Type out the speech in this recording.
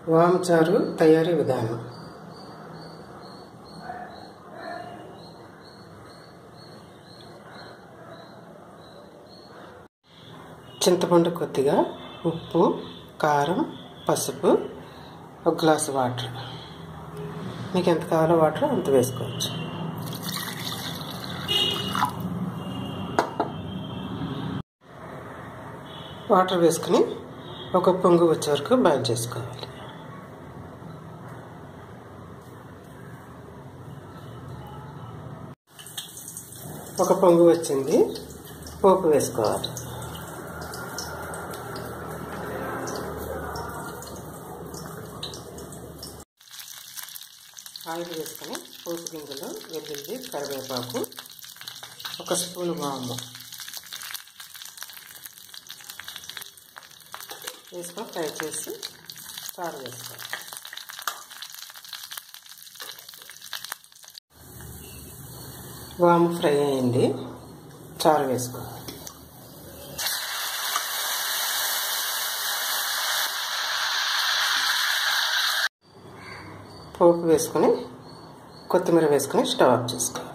వామచారు తయారీ విధానం చింతపండు కొద్దిగా ఉప్పు కారం పసుపు ఒక గ్లాసు వాటర్ మీకు ఎంత కావాలో వాటర్ అంత వేసుకోవచ్చు వాటర్ వేసుకుని ఒక పొంగు వచ్చే వరకు బాయిల్ చేసుకోవాలి ఒక పొంగు వచ్చింది పోపు వేసుకోవాలి ఆయిల్ వేసుకొని పోపు గింజలు వెల్లుల్లి కరివేపాకు ఒక స్పూన్ వాము వేసుకొని ఫ్రై చేసి చారు వేసుకోవాలి వాము ఫ్రై అయింది చారు వేసుకోవాలి పోపు వేసుకొని కొత్తిమీర వేసుకొని స్టవ్ ఆఫ్ చేసుకోవాలి